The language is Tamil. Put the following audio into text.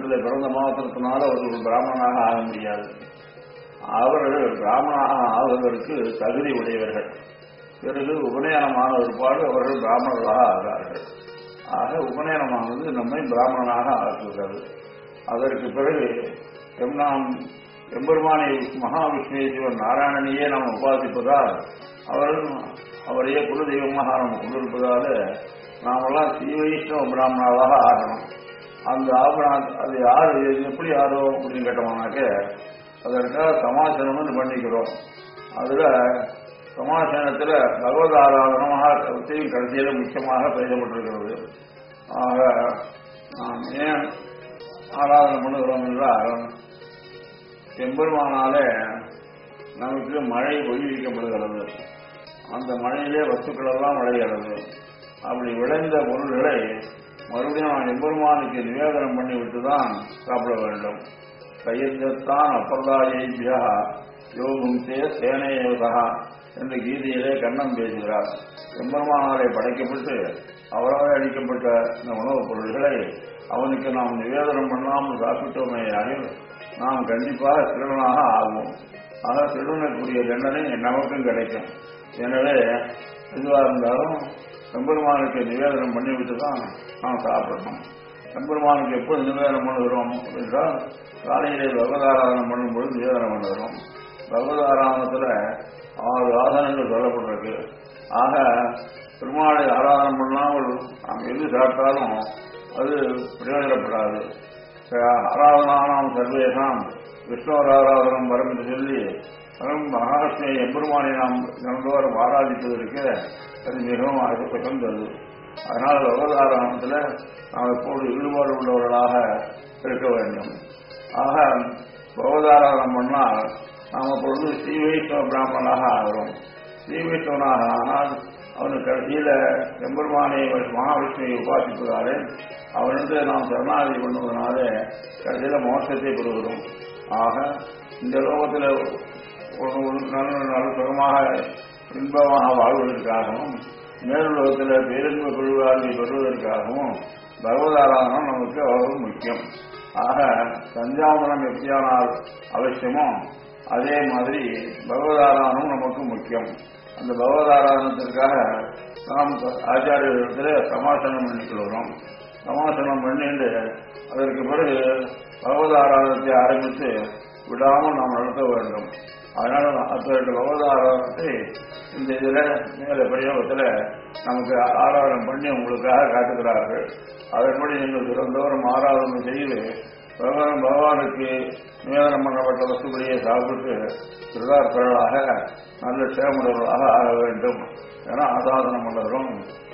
வம்சத்தில் பிறந்த மாத்திரத்தினால அவர்கள் பிராமணனாக ஆக முடியாது அவர்கள் பிராமணனாக ஆகுவதற்கு தகுதி உடையவர்கள் பிறகு உபநயனமான ஒருபாடு அவர்கள் பிராமணர்களாக ஆகிறார்கள் ஆக உபநயனமானது நம்மை பிராமணனாக ஆக்குகிறது அதற்கு பிறகு எம் நாம் எம்பெருமானை மகாவிஷ்ணுவை சிவன் நாராயணனையே நாம் உபாசிப்பதால் அவர்கள் அவரையே குலதெய்வமாக நாம் கொண்டிருப்பதால நாமெல்லாம் ஸ்ரீ வைஷ்ணவ பிராமணாவாக ஆகணும் அந்த ஆபரணம் அது யார் இது எப்படி யாரோ அப்படின்னு கேட்டோம்னாக்க அதற்காக சமாசனம்னு பண்ணிக்கிறோம் அதுல சமாசனத்துல பகவத் ஆராதனமாக கருத்தையும் கடைசியில முக்கியமாக பேசப்பட்டிருக்கிறது ஆக நாம் ஏன் ஆராதனை பண்ணுகிறோம் என்றால் எம்பெருமானாலே நமக்கு மழை ஒய்விக்கப்படுகிறது அந்த மழையிலே வஸ்துக்கள் எல்லாம் விளைகிறது அப்படி விளைந்த பொருள்களை மறுபடியும் நான் எம்பெருமானுக்கு நிவேதனம் பண்ணிவிட்டு தான் சாப்பிட வேண்டும் கையெழுத்தான் அப்பல்லாயிபியா யோகும் தே சேனையோதா என்று கீதையிலே கண்ணன் பேசுகிறார் எம்பெருமானாரை படைக்கப்பட்டு அவரால் அளிக்கப்பட்ட இந்த உணவுப் பொருள்களை அவனுக்கு நாம் நிவேதனம் பண்ணாமல் சாப்பிட்டோமே ஆகிய நாம் கண்டிப்பாக திருடனாக ஆகும் ஆக திருடனுக்குரிய தண்டனை நமக்கும் கிடைக்கும் எனவே எதுவாக இருந்தாலும் எம்பெருமானுக்கு நிவேதனம் பண்ணிவிட்டு தான் நாம் சாப்பிடணும் எம்பெருமானுக்கு எப்போது நிவேதனம் பண்ணுகிறோம் என்றால் காலையிலே பகவதாராதனம் பண்ணும்பொழுது நிவேதனம் பண்ணுகிறோம் பகவதாராதனத்தில் ஆறு ஆசனங்கள் சொல்லப்பட்டிருக்கு ஆக பெருமாளை ஆராதனம் பண்ணாமல் நாம் எது சாப்பிட்டாலும் அது பிரயோஜனப்படாது ஆராதனானாம் சர்வேஷாம் விஷ்ணுவர் ஆராதனம் வரும் என்று சொல்லி வரும் மகாலட்சுமி எம்பெருமானை நாம் தினந்தோறும் ஆராதிப்பதற்கு அது மிகவும் அற்புதந்தது அதனால் பகவதாராதனத்தில் நாம் எப்போது ஈடுபாடு உள்ளவர்களாக இருக்க வேண்டும் ஆக பகவதாராதனம் பண்ணால் நாம் அப்பொழுது ஸ்ரீ வைஷ்ணவ பிராமணனாக ஆகிறோம் ஸ்ரீ வைஷ்ணவனாக ஆனால் அவனுக்கு கடைசியில எம்பெருமானை மகாவிஷ்ணுவை உபாசிப்பதாலே அவனிருந்து நாம் சரணாகதி பண்ணுவதனாலே கடைசியில மோட்சத்தை பெறுகிறோம் ஆக இந்த லோகத்தில் ஒரு ஒரு நல்ல நல்ல சுகமாக இன்பமாக வாழ்வதற்காகவும் மேலுலகத்தில் பேரின்ப பெருவாழ்வை பெறுவதற்காகவும் பகவதாராதனம் நமக்கு அவ்வளவு முக்கியம் ஆக சஞ்சாமனம் எப்படியானால் அவசியமோ அதே மாதிரி பகவதாராதனம் நமக்கு முக்கியம் அந்த பகவதாராதனத்திற்காக நாம் ஆச்சாரியத்தில் சமாசனம் பண்ணிக்கொள்கிறோம் சமாசனம் பண்ணிட்டு அதற்கு பிறகு பகவதாராதனத்தை ஆரம்பித்து விடாமல் நாம் நடத்த வேண்டும் அதனால அப்பேற்பட்ட பகவதாராதனத்தை இந்த இதில் மேல பிரயோகத்தில் நமக்கு ஆராதனை பண்ணி உங்களுக்காக காட்டுகிறார்கள் அதன்படி நீங்கள் திறந்தோறும் ஆராதனை செய்து பகவான் பகவானுக்கு நிவேதனம் பண்ணப்பட்ட வசதியை சாப்பிட்டு திருதார்த்தர்களாக நல்ல சேமுடர்களாக ஆக வேண்டும் என ஆசாதனம் பண்ணுறோம்